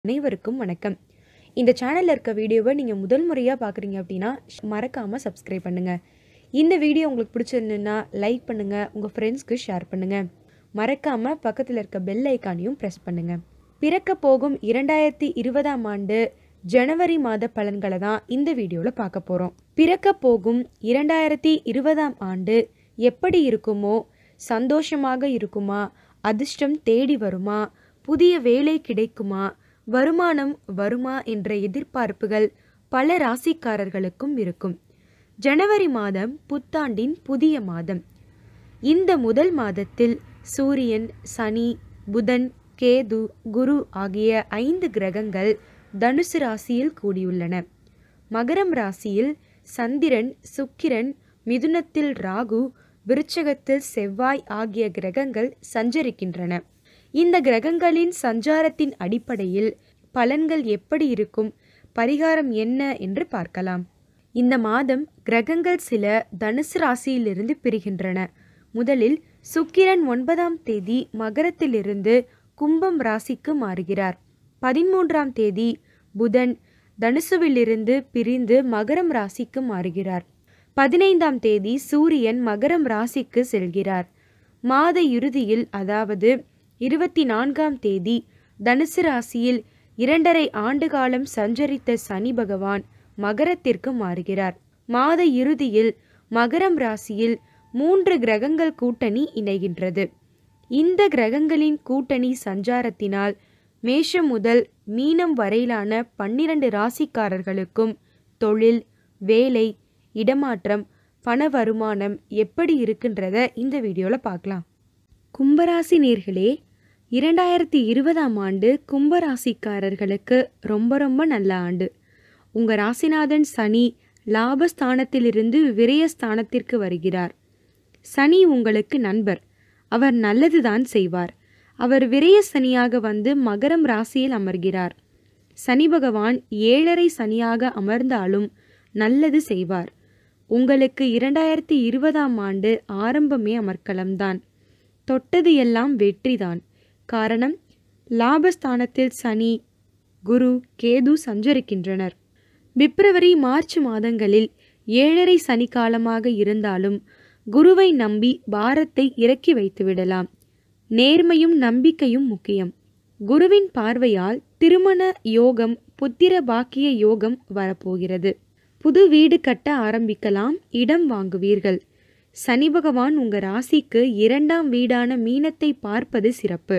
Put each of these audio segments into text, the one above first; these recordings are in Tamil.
அனைவருக்கும் வணக்கம் இந்த சேனலில் இருக்க வீடியோவை நீங்கள் முதல் முறையாக பார்க்குறீங்க அப்படின்னா மறக்காமல் சப்ஸ்கிரைப் பண்ணுங்கள் இந்த வீடியோ உங்களுக்கு பிடிச்சிருந்துன்னா லைக் பண்ணுங்கள் உங்கள் ஃப்ரெண்ட்ஸ்க்கு ஷேர் பண்ணுங்கள் மறக்காமல் பக்கத்தில் இருக்க பெல் ஐக்கானையும் ப்ரெஸ் பண்ணுங்கள் பிறக்க போகும் இரண்டாயிரத்தி இருபதாம் ஆண்டு ஜனவரி மாத பலன்களை தான் இந்த வீடியோவில் பார்க்க போகிறோம் பிறக்க போகும் இரண்டாயிரத்தி இருபதாம் ஆண்டு எப்படி இருக்குமோ சந்தோஷமாக இருக்குமா அதிர்ஷ்டம் தேடி வருமா புதிய வேலை கிடைக்குமா வருமானம் வருமா என்ற எதிர்பார்ப்புகள் பல ராசிக்காரர்களுக்கும் இருக்கும் ஜனவரி மாதம் புத்தாண்டின் புதிய மாதம் இந்த முதல் மாதத்தில் சூரியன் சனி புதன் கேது குரு ஆகிய ஐந்து கிரகங்கள் தனுசு ராசியில் கூடியுள்ளன மகரம் ராசியில் சந்திரன் சுக்கிரன் மிதுனத்தில் ராகு விருச்சகத்தில் செவ்வாய் ஆகிய கிரகங்கள் சஞ்சரிக்கின்றன இந்த கிரகங்களின் சஞ்சாரத்தின் அடிப்படையில் பலன்கள் எப்படி இருக்கும் பரிகாரம் என்ன என்று பார்க்கலாம் இந்த மாதம் கிரகங்கள் சில தனுசு ராசியிலிருந்து பிரிகின்றன முதலில் சுக்கிரன் ஒன்பதாம் தேதி மகரத்திலிருந்து கும்பம் ராசிக்கு மாறுகிறார் பதிமூன்றாம் தேதி புதன் தனுசுவிலிருந்து பிரிந்து மகரம் ராசிக்கு மாறுகிறார் பதினைந்தாம் தேதி சூரியன் மகரம் ராசிக்கு செல்கிறார் மாத இறுதியில் அதாவது இருபத்தி நான்காம் தேதி தனுசு ராசியில் இரண்டரை ஆண்டு காலம் சஞ்சரித்த சனி பகவான் மகரத்திற்கு மாறுகிறார் மாத இறுதியில் மகரம் ராசியில் மூன்று கிரகங்கள் கூட்டணி இணைகின்றது இந்த கிரகங்களின் கூட்டணி சஞ்சாரத்தினால் மேஷம் முதல் மீனம் வரையிலான பன்னிரண்டு ராசிக்காரர்களுக்கும் தொழில் வேலை இடமாற்றம் பண வருமானம் எப்படி இருக்குன்றத இந்த வீடியோவில் பார்க்கலாம் கும்பராசி நேர்களே இரண்டாயிரத்தி இருபதாம் ஆண்டு கும்பராசிக்காரர்களுக்கு ரொம்ப ரொம்ப நல்ல ஆண்டு உங்கள் ராசிநாதன் சனி லாபஸ்தானத்திலிருந்து விரயஸ்தானத்திற்கு வருகிறார் சனி உங்களுக்கு நண்பர் அவர் நல்லதுதான் செய்வார் அவர் விரய சனியாக வந்து மகரம் ராசியில் அமர்கிறார் சனி பகவான் ஏழரை சனியாக அமர்ந்தாலும் நல்லது செய்வார் உங்களுக்கு இரண்டாயிரத்தி இருபதாம் ஆண்டு ஆரம்பமே அமர்க்கலம்தான் தொட்டது எல்லாம் வெற்றிதான் காரணம் லாபஸ்தானத்தில் சனி குரு கேது சஞ்சரிக்கின்றனர் பிப்ரவரி மார்ச் மாதங்களில் ஏழரை சனி காலமாக இருந்தாலும் குருவை நம்பி பாரத்தை இறக்கி வைத்து விடலாம் நேர்மையும் நம்பிக்கையும் முக்கியம் குருவின் பார்வையால் திருமண யோகம் புத்திர பாக்கிய யோகம் வரப்போகிறது புது வீடு கட்ட ஆரம்பிக்கலாம் இடம் வாங்குவீர்கள் சனி பகவான் உங்க ராசிக்கு இரண்டாம் வீடான மீனத்தை பார்ப்பது சிறப்பு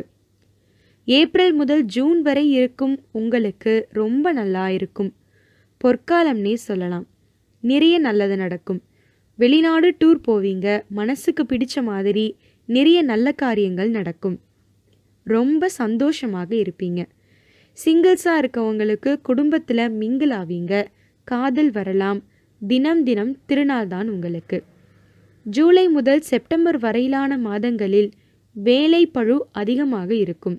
ஏப்ரல் முதல் ஜூன் வரை இருக்கும் உங்களுக்கு ரொம்ப நல்லா இருக்கும் பொற்காலம்னே சொல்லலாம் நிறைய நல்லது நடக்கும் வெளிநாடு டூர் போவீங்க மனசுக்கு பிடிச்ச மாதிரி நிறைய நல்ல காரியங்கள் நடக்கும் ரொம்ப சந்தோஷமாக இருப்பீங்க சிங்கிள்ஸாக இருக்கவங்களுக்கு குடும்பத்தில் மிங்கிள் ஆவீங்க காதல் வரலாம் தினம் தினம் திருநாள் தான் உங்களுக்கு ஜூலை முதல் செப்டம்பர் வரையிலான மாதங்களில் வேலை பழு அதிகமாக இருக்கும்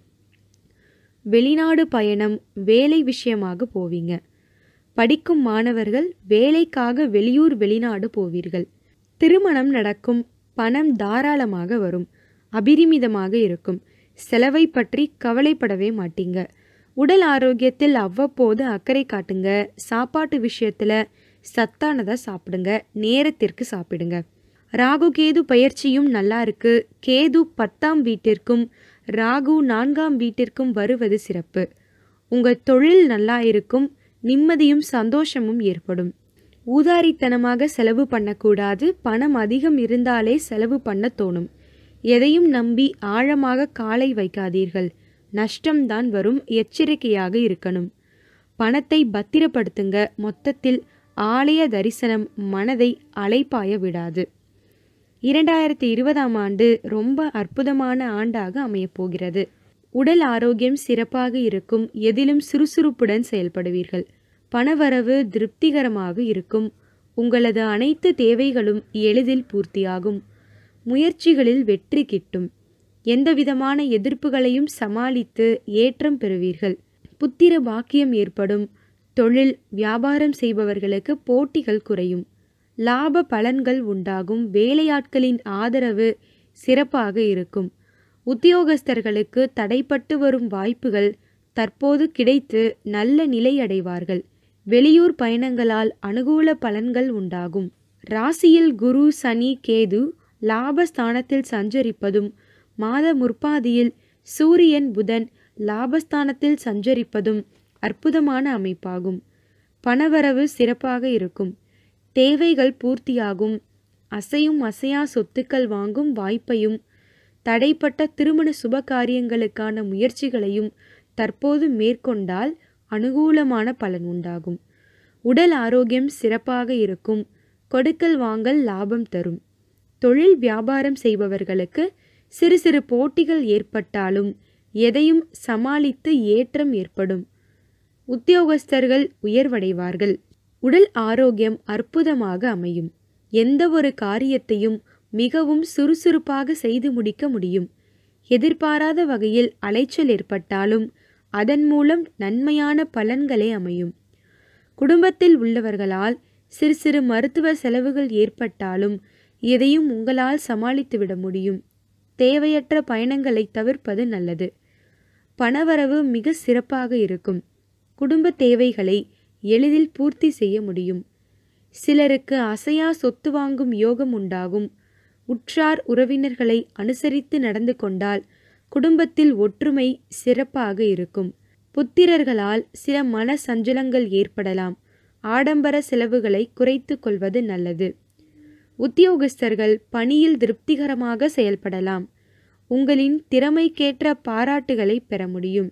வெளிநாடு பயணம் வேலை விஷயமாக போவீங்க படிக்கும் மாணவர்கள் வேலைக்காக வெளியூர் வெளிநாடு போவீர்கள் திருமணம் நடக்கும் பணம் தாராளமாக வரும் அபிரிமிதமாக இருக்கும் செலவை பற்றி கவலைப்படவே மாட்டீங்க உடல் ஆரோக்கியத்தில் அவ்வப்போது அக்கறை காட்டுங்க சாப்பாட்டு விஷயத்தில் சத்தானதாக சாப்பிடுங்க நேரத்திற்கு சாப்பிடுங்க ராகு கேது பயிற்சியும் நல்லா இருக்கு கேது பத்தாம் வீட்டிற்கும் ராகு நான்காம் வீட்டிற்கும் வருவது சிறப்பு உங்கள் தொழில் நல்லா இருக்கும் நிம்மதியும் சந்தோஷமும் ஏற்படும் ஊதாரித்தனமாக செலவு பண்ணக்கூடாது பணம் அதிகம் இருந்தாலே செலவு பண்ண தோணும் எதையும் நம்பி ஆழமாக காலை வைக்காதீர்கள் நஷ்டம்தான் வரும் எச்சரிக்கையாக இருக்கணும் பணத்தை பத்திரப்படுத்துங்க மொத்தத்தில் ஆலய தரிசனம் மனதை அலைப்பாய விடாது இரண்டாயிரத்தி இருபதாம் ஆண்டு ரொம்ப அற்புதமான ஆண்டாக அமையப்போகிறது உடல் ஆரோக்கியம் சிறப்பாக இருக்கும் எதிலும் சுறுசுறுப்புடன் செயல்படுவீர்கள் பணவரவு திருப்திகரமாக இருக்கும் உங்களது அனைத்து தேவைகளும் எளிதில் பூர்த்தியாகும் முயற்சிகளில் வெற்றி கிட்டும் எந்தவிதமான எதிர்ப்புகளையும் சமாளித்து ஏற்றம் பெறுவீர்கள் புத்திர பாக்கியம் ஏற்படும் தொழில் வியாபாரம் செய்பவர்களுக்கு போட்டிகள் குறையும் லாப பலன்கள் உண்டாகும் வேலையாட்களின் ஆதரவு சிறப்பாக இருக்கும் உத்தியோகஸ்தர்களுக்கு தடைப்பட்டு வரும் வாய்ப்புகள் தற்போது கிடைத்து நல்ல நிலை அடைவார்கள் வெளியூர் பயணங்களால் அனுகூல பலன்கள் உண்டாகும் ராசியில் குரு சனி கேது லாபஸ்தானத்தில் சஞ்சரிப்பதும் மாத முற்பாதியில் சூரியன் புதன் லாபஸ்தானத்தில் சஞ்சரிப்பதும் அற்புதமான அமைப்பாகும் பணவரவு சிறப்பாக இருக்கும் தேவைகள் பூர்த்தியாகும் அசையும் அசையா சொத்துக்கள் வாங்கும் வாய்ப்பையும் தடைப்பட்ட திருமண சுப காரியங்களுக்கான முயற்சிகளையும் தற்போது மேற்கொண்டால் அனுகூலமான பலன் உண்டாகும் உடல் ஆரோக்கியம் சிறப்பாக இருக்கும் கொடுக்கல் வாங்கல் லாபம் தரும் தொழில் வியாபாரம் செய்பவர்களுக்கு சிறு சிறு போட்டிகள் ஏற்பட்டாலும் எதையும் சமாளித்து ஏற்றம் ஏற்படும் உத்தியோகஸ்தர்கள் உயர்வடைவார்கள் உடல் ஆரோக்கியம் அற்புதமாக அமையும் எந்த ஒரு காரியத்தையும் மிகவும் சுறுசுறுப்பாக செய்து முடிக்க முடியும் எதிர்பாராத வகையில் அலைச்சல் ஏற்பட்டாலும் அதன் மூலம் நன்மையான பலன்களே அமையும் குடும்பத்தில் உள்ளவர்களால் சிறு சிறு மருத்துவ செலவுகள் ஏற்பட்டாலும் எதையும் உங்களால் சமாளித்துவிட முடியும் தேவையற்ற பயணங்களை தவிர்ப்பது நல்லது பணவரவு மிக சிறப்பாக இருக்கும் குடும்ப தேவைகளை எளிதில் பூர்த்தி செய்ய முடியும் சிலருக்கு அசையா சொத்து வாங்கும் யோகம் உண்டாகும் உற்றார் உறவினர்களை அனுசரித்து நடந்து கொண்டால் குடும்பத்தில் ஒற்றுமை சிறப்பாக இருக்கும் புத்திரர்களால் சில மன சஞ்சலங்கள் ஏற்படலாம் ஆடம்பர செலவுகளை குறைத்து கொள்வது நல்லது உத்தியோகஸ்தர்கள் பணியில் திருப்திகரமாக செயல்படலாம் உங்களின் திறமைக்கேற்ற பாராட்டுகளை பெற முடியும்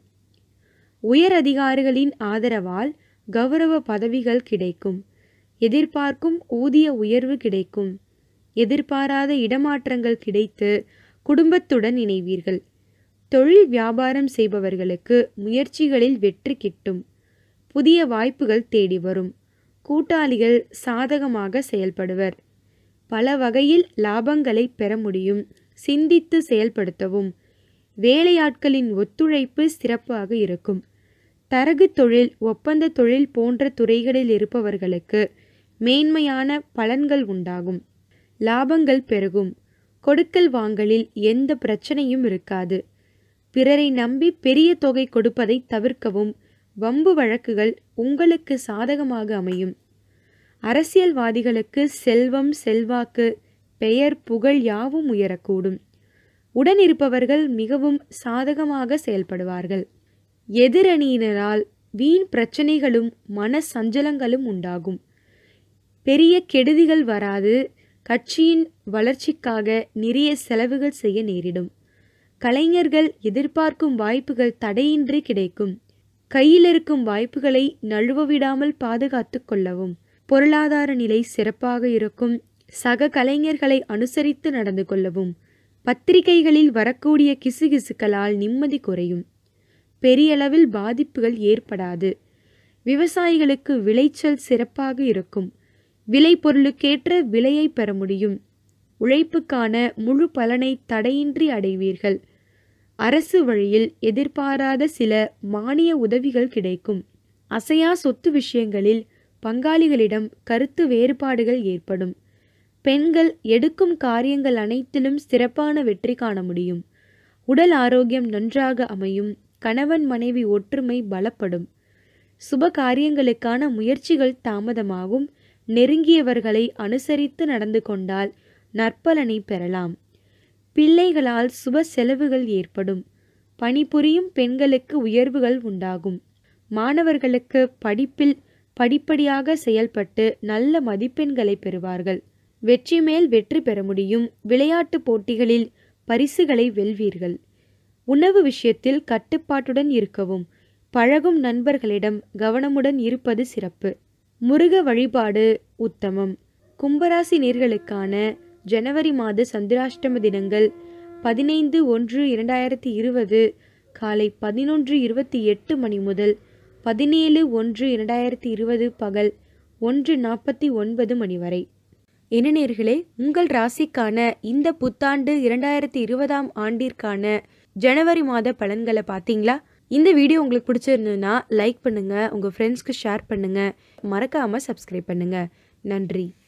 உயர் அதிகாரிகளின் ஆதரவால் கௌரவ பதவிகள் கிடைக்கும் எதிர்பார்க்கும் ஊதிய உயர்வு கிடைக்கும் எதிர்பாராத இடமாற்றங்கள் கிடைத்து குடும்பத்துடன் இணைவீர்கள் தொழில் வியாபாரம் செய்பவர்களுக்கு முயற்சிகளில் வெற்றி கிட்டும் புதிய வாய்ப்புகள் தேடி வரும் கூட்டாளிகள் சாதகமாக செயல்படுவர் பல வகையில் லாபங்களை பெற முடியும் சிந்தித்து செயல்படுத்தவும் வேலையாட்களின் ஒத்துழைப்பு சிறப்பாக இருக்கும் தரகு தொழில் ஒப்பந்த தொழில் போன்ற துறைகளில் இருப்பவர்களுக்கு மேன்மையான பலன்கள் உண்டாகும் லாபங்கள் பெருகும் கொடுக்கல் வாங்கலில் எந்த பிரச்சனையும் இருக்காது பிறரை நம்பி பெரிய தொகை கொடுப்பதை தவிர்க்கவும் வம்பு வழக்குகள் உங்களுக்கு சாதகமாக அமையும் அரசியல்வாதிகளுக்கு செல்வம் செல்வாக்கு பெயர் புகழ் யாவும் உயரக்கூடும் உடனிருப்பவர்கள் மிகவும் சாதகமாக செயல்படுவார்கள் எதிரணியினரால் வீண் பிரச்சனைகளும் மன சஞ்சலங்களும் உண்டாகும் பெரிய கெடுதிகள் வராது கட்சியின் வளர்ச்சிக்காக நிறைய செலவுகள் செய்ய நேரிடும் கலைஞர்கள் எதிர்பார்க்கும் வாய்ப்புகள் தடையின்றி கிடைக்கும் கையில் இருக்கும் வாய்ப்புகளை நழுவ விடாமல் பாதுகாத்து கொள்ளவும் பொருளாதார நிலை சிறப்பாக இருக்கும் சக கலைஞர்களை அனுசரித்து நடந்து கொள்ளவும் பத்திரிகைகளில் வரக்கூடிய கிசுகிசுக்களால் நிம்மதி குறையும் பெரியளவில் பாதிப்புகள் ஏற்படாது விவசாயிகளுக்கு விளைச்சல் சிறப்பாக இருக்கும் விளைபொருளுக்கேற்ற விலையை பெற முடியும் உழைப்புக்கான முழு பலனை தடையின்றி அடைவீர்கள் அரசு வழியில் எதிர்பாராத சில மானிய உதவிகள் கிடைக்கும் அசையா சொத்து விஷயங்களில் பங்காளிகளிடம் கருத்து வேறுபாடுகள் ஏற்படும் பெண்கள் எடுக்கும் காரியங்கள் அனைத்திலும் சிறப்பான வெற்றி காண முடியும் உடல் ஆரோக்கியம் நன்றாக அமையும் கணவன் மனைவி ஒற்றுமை பலப்படும் சுப காரியங்களுக்கான முயற்சிகள் தாமதமாகும் நெருங்கியவர்களை அனுசரித்து நடந்து கொண்டால் நற்பலனை பெறலாம் பிள்ளைகளால் சுப செலவுகள் ஏற்படும் பணிபுரியும் பெண்களுக்கு உயர்வுகள் உண்டாகும் மாணவர்களுக்கு படிப்பில் படிப்படியாக செயல்பட்டு நல்ல மதிப்பெண்களை பெறுவார்கள் வெற்றி மேல் வெற்றி பெற முடியும் விளையாட்டுப் போட்டிகளில் பரிசுகளை வெல்வீர்கள் உணவு விஷயத்தில் கட்டுப்பாட்டுடன் இருக்கவும் பழகும் நண்பர்களிடம் கவனமுடன் இருப்பது சிறப்பு முருக வழிபாடு உத்தமம் கும்பராசி நேர்களுக்கான ஜனவரி மாத சந்திராஷ்டம தினங்கள் பதினைந்து ஒன்று இரண்டாயிரத்தி இருபது காலை பதினொன்று இருபத்தி எட்டு மணி முதல் பதினேழு ஒன்று இரண்டாயிரத்தி இருபது பகல் ஒன்று நாற்பத்தி ஒன்பது மணி வரை என்ன நேர்களே உங்கள் ராசிக்கான இந்த புத்தாண்டு இரண்டாயிரத்தி இருபதாம் ஆண்டிற்கான ஜனவரி மாத பலன்களை பார்த்தீங்களா இந்த வீடியோ உங்களுக்கு பிடிச்சிருந்ததுன்னா லைக் பண்ணுங்கள் உங்கள் ஃப்ரெண்ட்ஸ்க்கு ஷேர் பண்ணுங்கள் மறக்காமல் சப்ஸ்கிரைப் பண்ணுங்கள் நன்றி